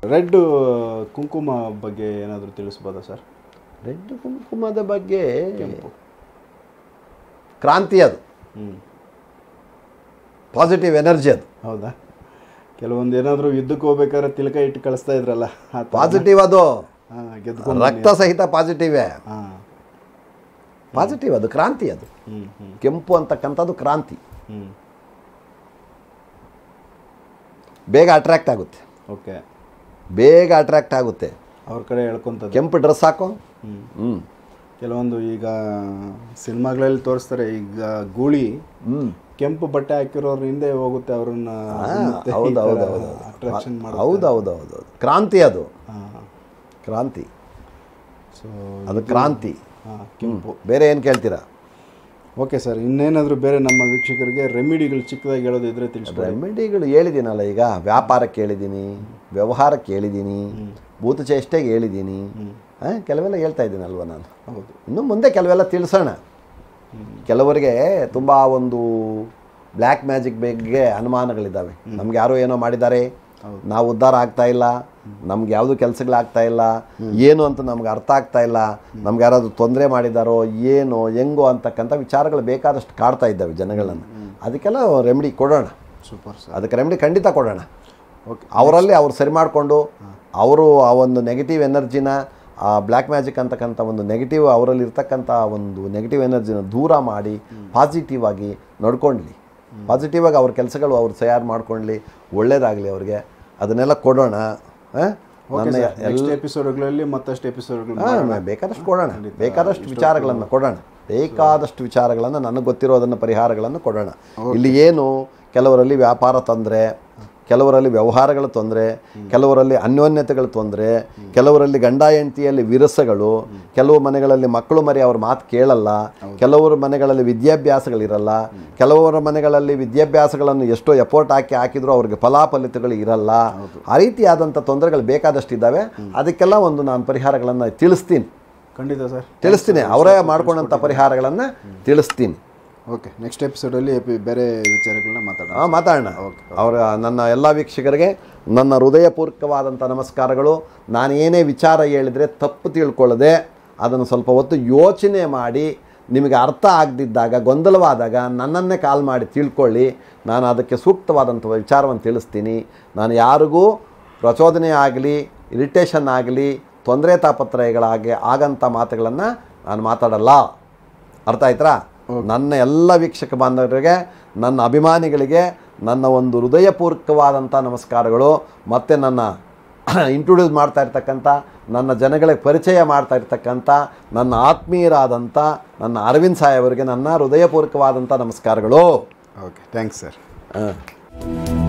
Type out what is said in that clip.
Red ಕುಂಕುಮ ಬಗ್ಗೆ ಏನಾದರೂ ತಿಳಿಸ್ಬೋದಾ ಸರ್ ರೆಡ್ ಕುಂಕುಮದ ಬಗ್ಗೆ ಕ್ರಾಂತಿ ಅದು ಹ್ಞೂ ಪಾಸಿಟಿವ್ ಎನರ್ಜಿ ಅದು ಹೌದಾ ಕೆಲವೊಂದು ಏನಾದರೂ ಯುದ್ಧಕ್ಕೆ ಹೋಗ್ಬೇಕಾದ್ರೆ ತಿಲಕ ಇಟ್ಟು ಕಳಿಸ್ತಾ ಇದ್ರಲ್ಲ ಆ ಥರ. ಪಾಸಿಟಿವ್ ಅದು ಹಾಂ ಗೆದ್ಕೊಂಡು ರಕ್ತ ಸಹಿತ ಪಾಸಿಟಿವೇ ಹಾಂ ಪಾಸಿಟಿವ್ ಅದು ಕ್ರಾಂತಿ ಅದು ಹ್ಞೂ ಹ್ಞೂ ಕೆಂಪು ಅಂತಕ್ಕಂಥದ್ದು ಕ್ರಾಂತಿ ಹ್ಞೂ ಬೇಗ ಅಟ್ರಾಕ್ಟ್ ಆಗುತ್ತೆ ಓಕೆ ಬೇಗ ಅಟ್ರಾಕ್ಟ್ ಆಗುತ್ತೆ ಅವ್ರ ಕಡೆ ಹೇಳ್ಕೊಂತದ್ದು ಕೆಂಪು ಡ್ರೆಸ್ ಹಾಕೋ ಹ್ಞೂ ಹ್ಞೂ ಕೆಲವೊಂದು ಈಗ ಸಿನಿಮಾಗಳಲ್ಲಿ ತೋರಿಸ್ತಾರೆ ಈಗ ಗೂಳಿ ಹ್ಞೂ ಕೆಂಪು ಬಟ್ಟೆ ಹಾಕಿರೋರ್ ಹಿಂದೆ ಹೋಗುತ್ತೆ ಅವ್ರನ್ನ ಹೌದು ಹೌದು ಹೌದು ಅಟ್ರಾಕ್ಷನ್ ಮಾಡಿ ಹೌದು ಹೌದು ಹೌದು ಹೌದು ಕ್ರಾಂತಿ ಅದು ಹಾಂ ಕ್ರಾಂತಿ ಸೊ ಅದು ಕ್ರಾಂತಿ ಹಾಂ ಕೆಂಪು ಬೇರೆ ಏನು ಕೇಳ್ತೀರಾ ಓಕೆ ಸರ್ ಇನ್ನೇನಾದರೂ ಬೇರೆ ನಮ್ಮ ವೀಕ್ಷಕರಿಗೆ ರೆಮಿಡಿಗಳು ಚಿಕ್ಕದಾಗಿ ಹೇಳೋದಿದ್ರೆ ತಿಳಿಸ್ಬೋದು ರೆಮಿಡಿಗಳು ಹೇಳಿದ್ದೀನಲ್ಲ ಈಗ ವ್ಯಾಪಾರಕ್ಕೆ ಹೇಳಿದ್ದೀನಿ ವ್ಯವಹಾರಕ್ಕೆ ಹೇಳಿದ್ದೀನಿ ಭೂತಚೇಷ್ಟೆಗೆ ಹೇಳಿದ್ದೀನಿ ಹಾಂ ಕೆಲವೆಲ್ಲ ಹೇಳ್ತಾ ಇದ್ದೀನಲ್ವ ನಾನು ಹೌದು ಇನ್ನು ಮುಂದೆ ಕೆಲವೆಲ್ಲ ತಿಳಿಸೋಣ ಕೆಲವರಿಗೆ ತುಂಬ ಒಂದು ಬ್ಲ್ಯಾಕ್ ಮ್ಯಾಜಿಕ್ ಬಗ್ಗೆ ಅನುಮಾನಗಳಿದ್ದಾವೆ ನಮ್ಗೆ ಯಾರೋ ಏನೋ ಮಾಡಿದ್ದಾರೆ ನಾವು ಉದ್ಧಾರ ಆಗ್ತಾ ಇಲ್ಲ ನಮ್ಗೆ ಯಾವುದು ಕೆಲಸಗಳಾಗ್ತಾ ಇಲ್ಲ ಏನು ಅಂತ ನಮ್ಗೆ ಅರ್ಥ ಆಗ್ತಾ ಇಲ್ಲ ನಮ್ಗೆ ಯಾರಾದರೂ ತೊಂದರೆ ಮಾಡಿದಾರೋ ಏನು ಹೆಂಗೋ ಅಂತಕ್ಕಂಥ ವಿಚಾರಗಳು ಬೇಕಾದಷ್ಟು ಕಾಡ್ತಾ ಇದ್ದಾವೆ ಜನಗಳನ್ನು ಅದಕ್ಕೆಲ್ಲ ರೆಮಿಡಿ ಕೊಡೋಣ ಸೂಪರ್ ಸರ್ ಅದಕ್ಕೆ ರೆಮಿಡಿ ಖಂಡಿತ ಕೊಡೋಣ ಓಕೆ ಅವರಲ್ಲಿ ಅವ್ರು ಸರಿ ಮಾಡಿಕೊಂಡು ಅವರು ಆ ಒಂದು ನೆಗೆಟಿವ್ ಎನರ್ಜಿನ ಆ ಬ್ಲ್ಯಾಕ್ ಮ್ಯಾಜಿಕ್ ಅಂತಕ್ಕಂಥ ಒಂದು ನೆಗೆಟಿವ್ ಅವರಲ್ಲಿ ಇರ್ತಕ್ಕಂಥ ಒಂದು ನೆಗೆಟಿವ್ ಎನರ್ಜಿನ ದೂರ ಮಾಡಿ ಪಾಸಿಟಿವ್ ಆಗಿ ನಡ್ಕೊಳ್ಳಿ ಪಾಸಿಟಿವ್ ಆಗಿ ಅವ್ರ ಕೆಲಸಗಳು ಅವ್ರು ತಯಾರು ಮಾಡ್ಕೊಳ್ಳಿ ಒಳ್ಳೇದಾಗಲಿ ಅವ್ರಿಗೆ ಅದನ್ನೆಲ್ಲ ಕೊಡೋಣ ಆ? ನನ್ನ ಎಲ್ಲ ನೆಕ್ಸ್ಟ್ ಎಪಿಸೋಡ್ಗಳಲ್ಲಿ ಮತ್ತಷ್ಟು ಎಪಿಸೋಡ್ಗಳು ಹಾ, ಬೇಕಾದಷ್ಟು ಕೊಡೋಣ ಬೇಕಾದಷ್ಟು ವಿಚಾರಗಳನ್ನು ಕೊಡೋಣ ಬೇಕಾದಷ್ಟು ವಿಚಾರಗಳನ್ನು ನನಗೆ ಗೊತ್ತಿರೋದನ್ನು ಪರಿಹಾರಗಳನ್ನು ಕೊಡೋಣ ಇಲ್ಲಿ ಏನು ಕೆಲವರಲ್ಲಿ ವ್ಯಾಪಾರ ತೊಂದರೆ ಕೆಲವರಲ್ಲಿ ವ್ಯವಹಾರಗಳ ತೊಂದರೆ ಕೆಲವರಲ್ಲಿ ಅನ್ಯೋನ್ಯತೆಗಳ ತೊಂದರೆ ಕೆಲವರಲ್ಲಿ ಗಂಡ ಹೆಂಡತಿಯಲ್ಲಿ ವಿರಸಗಳು ಕೆಲವು ಮನೆಗಳಲ್ಲಿ ಮಕ್ಕಳು ಮರಿ ಅವ್ರ ಮಾತು ಕೇಳಲ್ಲ ಕೆಲವರು ಮನೆಗಳಲ್ಲಿ ವಿದ್ಯಾಭ್ಯಾಸಗಳಿರಲ್ಲ ಕೆಲವರ ಮನೆಗಳಲ್ಲಿ ವಿದ್ಯಾಭ್ಯಾಸಗಳನ್ನು ಎಷ್ಟೋ ಎಫೋರ್ಟ್ ಹಾಕಿ ಹಾಕಿದ್ರು ಅವ್ರಿಗೆ ಫಲಾಫಲಿತಗಳು ಇರಲ್ಲ ಆ ರೀತಿಯಾದಂಥ ತೊಂದರೆಗಳು ಬೇಕಾದಷ್ಟು ಇದ್ದಾವೆ ಅದಕ್ಕೆಲ್ಲ ಒಂದು ನಾನು ಪರಿಹಾರಗಳನ್ನು ತಿಳಿಸ್ತೀನಿ ಖಂಡಿತ ಸರ್ ತಿಳಿಸ್ತೀನಿ ಅವರೇ ಮಾಡ್ಕೊಂಡಂಥ ಪರಿಹಾರಗಳನ್ನು ತಿಳಿಸ್ತೀನಿ ಓಕೆ ನೆಕ್ಸ್ಟ್ ಎಪಿಸೋಡಲ್ಲಿ ಬೇರೆ ವಿಚಾರಗಳನ್ನ ಮಾತಾಡೋಣ ಹಾಂ ಮಾತಾಡೋಣ ಅವರ ನನ್ನ ಎಲ್ಲ ವೀಕ್ಷಕರಿಗೆ ನನ್ನ ಹೃದಯಪೂರ್ವಕವಾದಂಥ ನಮಸ್ಕಾರಗಳು ನಾನು ಏನೇ ವಿಚಾರ ಹೇಳಿದರೆ ತಪ್ಪು ತಿಳ್ಕೊಳ್ಳದೆ ಅದನ್ನು ಸ್ವಲ್ಪ ಹೊತ್ತು ಯೋಚನೆ ಮಾಡಿ ನಿಮಗೆ ಅರ್ಥ ಆಗದಿದ್ದಾಗ ಗೊಂದಲವಾದಾಗ ನನ್ನನ್ನೇ ಕಾಲ್ ಮಾಡಿ ತಿಳ್ಕೊಳ್ಳಿ ನಾನು ಅದಕ್ಕೆ ಸೂಕ್ತವಾದಂಥ ವಿಚಾರವನ್ನು ತಿಳಿಸ್ತೀನಿ ನಾನು ಯಾರಿಗೂ ಪ್ರಚೋದನೆ ಆಗಲಿ ಇರಿಟೇಷನ್ ಆಗಲಿ ತೊಂದರೆ ತಾಪತ್ರಯಗಳಾಗಿ ಆಗಂಥ ಮಾತುಗಳನ್ನು ನಾನು ಮಾತಾಡಲ್ಲ ಅರ್ಥ ಆಯ್ತಾ ನನ್ನ ಎಲ್ಲ ವೀಕ್ಷಕ ಬಾಂಧವರಿಗೆ ನನ್ನ ಅಭಿಮಾನಿಗಳಿಗೆ ನನ್ನ ಒಂದು ಹೃದಯಪೂರ್ವಕವಾದಂಥ ನಮಸ್ಕಾರಗಳು ಮತ್ತು ನನ್ನ ಇಂಟ್ರೊಡ್ಯೂಸ್ ಮಾಡ್ತಾ ಇರ್ತಕ್ಕಂಥ ನನ್ನ ಜನಗಳಿಗೆ ಪರಿಚಯ ಮಾಡ್ತಾ ಇರ್ತಕ್ಕಂಥ ನನ್ನ ಆತ್ಮೀಯರಾದಂಥ ನನ್ನ ಅರವಿಂದ್ ಸಾಯಿ ಅವರಿಗೆ ನನ್ನ ಹೃದಯಪೂರ್ವಕವಾದಂಥ ನಮಸ್ಕಾರಗಳು ಓಕೆ ಥ್ಯಾಂಕ್ಸ್ ಸರ್ ಹಾಂ